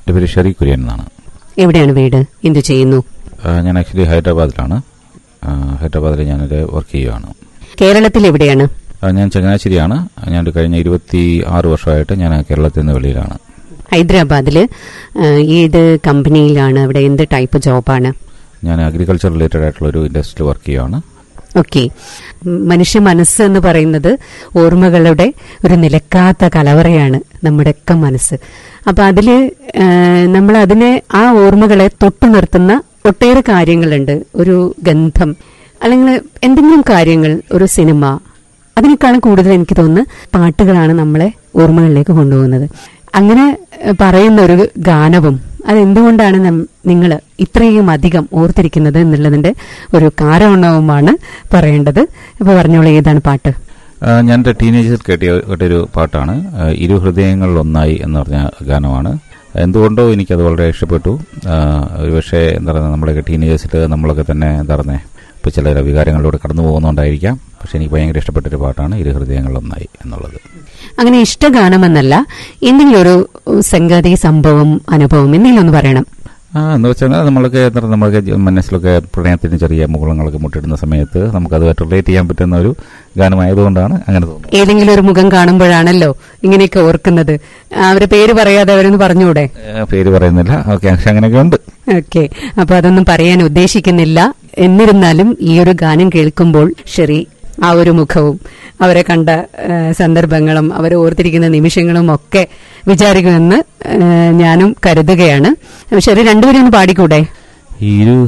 എൻ്റെ പേര് ഷെറി കുര്യൻ എന്നാണ് എവിടെയാണ് വീട് എന്തു ചെയ്യുന്നു ആ, ഞാൻ ആക്ച്വലി ഹൈദരാബാദിലാണ് ആ, ഹൈദരാബാദിൽ ഞാനൊരു വർക്ക് ചെയ്യുകയാണ് കേരളത്തിൽ എവിടെയാണ് ആ, ഞാൻ ചങ്ങനാശ്ശേരിയാണ് ഞാൻ ഒരു കഴിഞ്ഞ ഇരുപത്തി ആറ് വർഷമായിട്ട് ഞാൻ കേരളത്തിൽ നിന്ന് വെളിയിലാണ് ഹൈദരാബാദിൽ ഏത് കമ്പനിയിലാണ് അവിടെ എന്ത് ടൈപ്പ് ജോബാണ് ഞാൻ അഗ്രികൾച്ചർ റിലേറ്റഡ് ആയിട്ടുള്ള ഒരു ഇൻഡസ്ട്രിയിൽ വർക്ക് ചെയ്യുകയാണ് ഓക്കെ മനുഷ്യ മനസ്സ് എന്ന് പറയുന്നത് ഓർമ്മകളുടെ ഒരു നിലക്കാത്ത കലവറയാണ് നമ്മുടെയൊക്കെ മനസ്സ് അപ്പൊ അതില് നമ്മൾ അതിനെ ആ ഓർമ്മകളെ തൊട്ടു നിർത്തുന്ന ഒട്ടേറെ കാര്യങ്ങളുണ്ട് ഒരു ഗന്ധം അല്ലെങ്കിൽ എന്തെങ്കിലും കാര്യങ്ങൾ ഒരു സിനിമ അതിനേക്കാളും കൂടുതൽ എനിക്ക് തോന്നുന്നു പാട്ടുകളാണ് നമ്മളെ ഓർമ്മകളിലേക്ക് കൊണ്ടുപോകുന്നത് അങ്ങനെ ഏഹ്, പറയുന്ന ഒരു ഗാനവും അതെന്തുകൊണ്ടാണ് നിങ്ങൾ ഇത്രയും അധികം ഓർത്തിരിക്കുന്നത് എന്നുള്ളതിന്റെ ഒരു കാരണവുമാണ് പറയേണ്ടത് അപ്പൊ പറഞ്ഞോളൂ ഏതാണ് പാട്ട് ആ, ഞാൻ എൻ്റെ ടീനേജേഴ്സിൽ കേട്ടിയ കേട്ടൊരു പാട്ടാണ് ആ, ഇരു ഹൃദയങ്ങളിൽ ഒന്നായി എന്ന് പറഞ്ഞ ഗാനമാണ് എന്തുകൊണ്ടോ എനിക്കത് വളരെ ഇഷ്ടപ്പെട്ടു ആ, ഒരുപക്ഷെ എന്താ പറയുക നമ്മുടെയൊക്കെ ടീനേജേഴ്സിൽ നമ്മളൊക്കെ തന്നെ എന്താ പറയുന്നത് ഇപ്പോൾ ചില വികാരങ്ങളിലൂടെ കടന്നു പോകുന്നതുകൊണ്ടായിരിക്കാം പക്ഷെ എനിക്ക് ഭയങ്കര ഇഷ്ടപ്പെട്ടൊരു പാട്ടാണ് ഇരു ഹൃദയങ്ങളിൽ ഒന്നായി എന്നുള്ളത് അങ്ങനെ ഇഷ്ടഗാനമെന്നല്ല എന്തെങ്കിലും ഒരു സംഗതി സംഭവം അനുഭവം എന്തെങ്കിലും ഒന്ന് പറയണം ആ എന്ന് വെച്ചാൽ നമ്മളൊക്കെ എന്താ പറയുക നമ്മൾക്ക് ജ- മനസ്സിലൊക്കെ പ്രണയത്തിന് ചെറിയ മുകുളങ്ങളൊക്കെ മുട്ടിടുന്ന സമയത്ത് നമുക്കതുമായിട്ട് റിലേറ്റ് ചെയ്യാൻ പറ്റുന്ന ഒരു ഗാനമായതുകൊണ്ടാണ് അങ്ങനെ തോന്നുന്നത് ഏതെങ്കിലും ഒരു മുഖം കാണുമ്പോഴാണല്ലോ ഇങ്ങനെയൊക്കെ ഓർക്കുന്നത് അവരെ പേര് പറയാതെ അവരൊന്ന് പറഞ്ഞൂടെ ഏ, പേര് പറയുന്നില്ല ഓക്കെ പക്ഷെ അങ്ങനെയൊക്കെ ഉണ്ട് ഓക്കെ അപ്പൊ അതൊന്നും പറയാൻ ഉദ്ദേശിക്കുന്നില്ല എന്നിരുന്നാലും ഈ ഒരു ഗാനം കേൾക്കുമ്പോൾ ഷെറി ആ ഒരു മുഖവും അവരെ കണ്ട ആ, സന്ദർഭങ്ങളും അവരെ ഓർത്തിരിക്കുന്ന നിമിഷങ്ങളും ഒക്കെ വിചാരിക്കുമെന്ന് ആ, ഞാനും കരുതുകയാണ് ഷെറി രണ്ടുപേരും ഒന്ന് പാടിക്കൂടെ ഇരു